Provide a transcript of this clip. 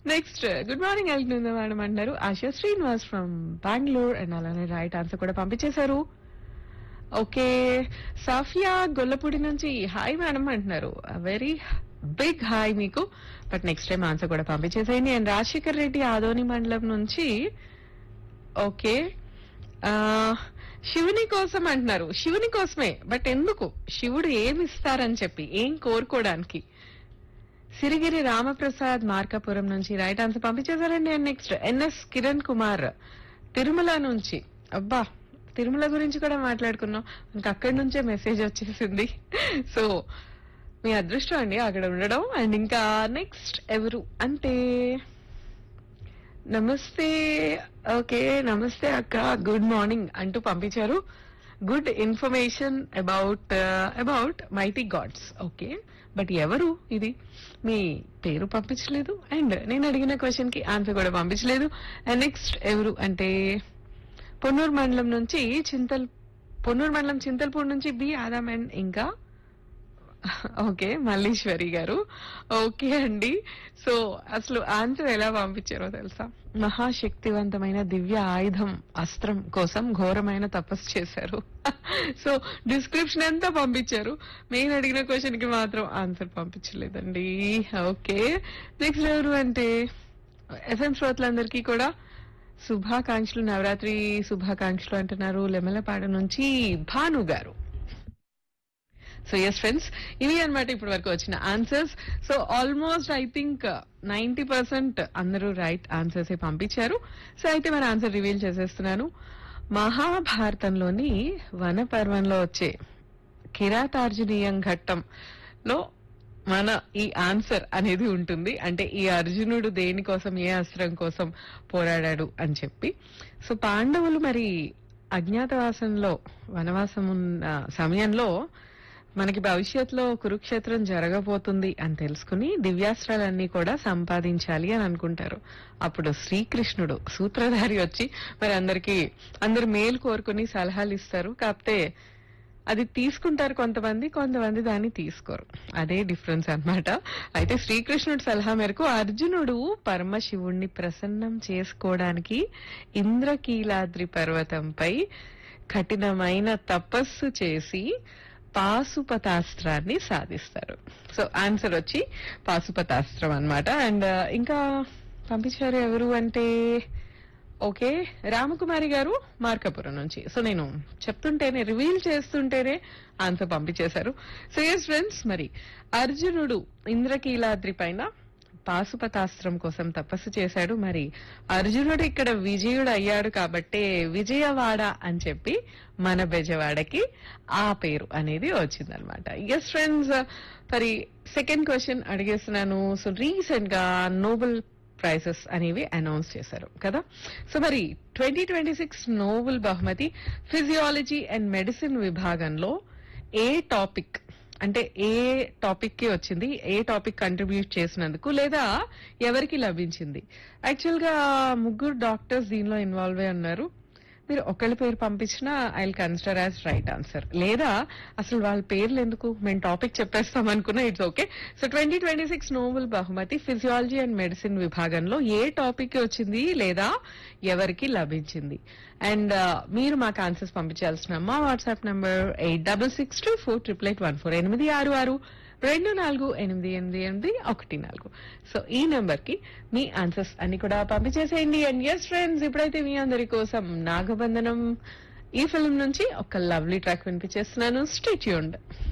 next good morning వెళ్తుంది madam అంటారు Asha Srinivas from Bengaluru and అలానే రైట్ ఆన్సర్ కూడా పంపించేశారు ఓకే సాఫియా గొల్లపూడి నుంచి హాయ్ మేడం అంటున్నారు వెరీ బిగ్ హాయ్ మీకు బట్ నెక్స్ట్ టైం ఆన్సర్ కూడా పంపించేసేయండి అండ్ రాజశేఖర్ రెడ్డి ఆదోని మండలం నుంచి ఓకే ఆ, శివుని కోసం అంటున్నారు శివుని కోసమే బట్ ఎందుకు శివుడు ఏమి ఇస్తారని చెప్పి ఏం కోరుకోవడానికి సిరిగిరి రామప్రసాద్ మార్కాపురం నుంచి రైట్ ఆన్సర్ పంపించేశారండి and next NS Kiran Kumar Tirumala నుంచి అబ్బా తిరుమల గురించి కూడా మాట్లాడుకున్నాం మనకి అక్కడి నుంచే మెసేజ్ వచ్చేసింది సో మీ అదృష్టం అండి అక్కడ ఉండడం అండ్ ఇంకా నెక్స్ట్ ఎవరు అంటే నమస్తే ఓకే నమస్తే అక్క గుడ్ మార్నింగ్ అంటూ పంపించారు good information about about mighty gods okay but ఎవరు ఇది మీ పేరు పంపించలేదు అండ్ నేను అడిగిన క్వశ్చన్ కి ఆన్సర్ కూడా పంపించలేదు అండ్ నెక్స్ట్ ఎవరు అంటే పొన్నూరు మండలం నుంచి చింతల్ పొన్నూరు మండలం చింతల్పూర్ నుంచి బి ఆదాం అండ్ ఇంకా ఓకే మల్లీశ్వరి గారు ఓకే అండి సో అసలు ఆన్సర్ ఎలా పంపించారో తెలుసా మహాశక్తివంతమైన దివ్య ఆయుధం అస్త్రం కోసం ఘోరమైన తపస్సు చేశారు సో డిస్క్రిప్షన్ అంతా పంపించారు మెయిన్ అడిగిన క్వశ్చన్ కి మాత్రం ఆన్సర్ పంపించలేదండి ఓకే నెక్స్ట్ ఎవరు అంటే ఎఫ్ఎం శ్రోతలందరికీ కూడా శుభాకాంక్షలు నవరాత్రి శుభాకాంక్షలు అంటున్నారు లెమలపాడు నుంచి భాను గారు సో ఎస్ ఫ్రెండ్స్ ఇవి అన్నమాట ఇప్పటి వరకు వచ్చిన answers so almost I think ninety percent అందరూ రైట్ ఆన్సర్స్ పంపించారు సో అయితే మన ఆన్సర్ రివీల్ చేసేస్తున్నాను మహాభారతంలోని వన పర్వంలో వచ్చే కిరాతార్జునీయం ఘట్టంలో మన ఈ ఆన్సర్ అనేది ఉంటుంది అంటే ఈ అర్జునుడు దేనికోసం ఏ అస్త్రం కోసం పోరాడాడు అని చెప్పి సో పాండవులు మరి అజ్ఞాతవాసంలో వనవాసం ఉన్న సమయంలో మనకి భవిష్యత్తులో కురుక్షేత్రం జరగబోతుంది అని తెలుసుకుని దివ్యాస్త్రాలన్నీ కూడా సంపాదించాలి అని అనుకుంటారు అప్పుడు శ్రీకృష్ణుడు సూత్రధారి వచ్చి మరి అందరికి అందరు మేలు కోరుకుని సలహాలు ఇస్తారు కాకపోతే అది తీసుకుంటారు కొంతమంది కొంతమంది దాన్ని తీసుకోరు అదే డిఫరెన్స్ అన్నమాట అయితే శ్రీకృష్ణుడి సలహా మేరకు అర్జునుడు పరమశివుణ్ణి ప్రసన్నం చేసుకోవడానికి ఇంద్రకీలాద్రి పర్వతంపై కఠినమైన తపస్సు చేసి పాశుపతాస్త్రాన్ని సాధిస్తారు సో ఆన్సర్ వచ్చి పాశుపతాస్త్రం అన్నమాట అండ్ ఇంకా పంపించారు ఎవరు అంటే ఓకే రామకుమారి గారు మార్కాపురం నుంచి సో నేను చెప్తుంటేనే రివీల్ చేస్తుంటేనే ఆన్సర్ పంపించేశారు సో ఎస్ ఫ్రెండ్స్ మరి అర్జునుడు ఇంద్రకీలాద్రి పైన పాశుపతాస్త్రం కోసం తపస్సు చేశాడు మరి అర్జునుడు ఇక్కడ విజయుడు అయ్యాడు కాబట్టే విజయవాడ అని చెప్పి మన బెజవాడకి ఆ పేరు అనేది వచ్చిందనమాట ఎస్ ఫ్రెండ్స్ మరి సెకండ్ క్వశ్చన్ అడిగేస్తున్నాను సో రీసెంట్ గా నోబెల్ ప్రైజెస్ అనేవి అనౌన్స్ చేశారు కదా సో మరి ట్వంటీ ట్వంటీ సిక్స్ నోబెల్ బహుమతి ఫిజియాలజీ అండ్ మెడిసిన్ విభాగంలో ఏ టాపిక్ అంటే ఏ టాపిక్ కి వచ్చింది ఏ టాపిక్ కంట్రిబ్యూట్ చేసినందుకు లేదా ఎవరికి లభించింది యాక్చువల్ గా ముగ్గురు డాక్టర్స్ దీనిలో ఇన్వాల్వ్ అయి ఉన్నారు మీరు ఒకళ్ళ పేరు పంపించినా I consider as right answer లేదా అసలు వాళ్ళ పేర్లు ఎందుకు మేము టాపిక్ చెప్పేస్తాం అనుకున్నా it's okay so twenty twenty six Nobel బహుమతి ఫిజియాలజీ అండ్ మెడిసిన్ విభాగంలో ఏ టాపిక్ వచ్చింది లేదా ఎవరికి లభించింది అండ్ మీరు మాకు ఆన్సర్స్ పంపించాల్సిన మా WhatsApp number eight double six two four triple eight one four ఎనిమిది ఆరు ఆరు రెండు నాలుగు ఎనిమిది ఎనిమిది ఎనిమిది ఒకటి నాలుగు సో ఈ నెంబర్ కి మీ ఆన్సర్స్ అన్ని కూడా పంపించేసేయండి అండ్ ఎస్ ఫ్రెండ్స్ ఇప్పుడైతే మీ అందరి కోసం నాగబంధనం ఈ ఫిల్మ్ నుంచి ఒక లవ్లీ ట్రాక్ వినిపించేస్తున్నాను స్టేట్యూండ్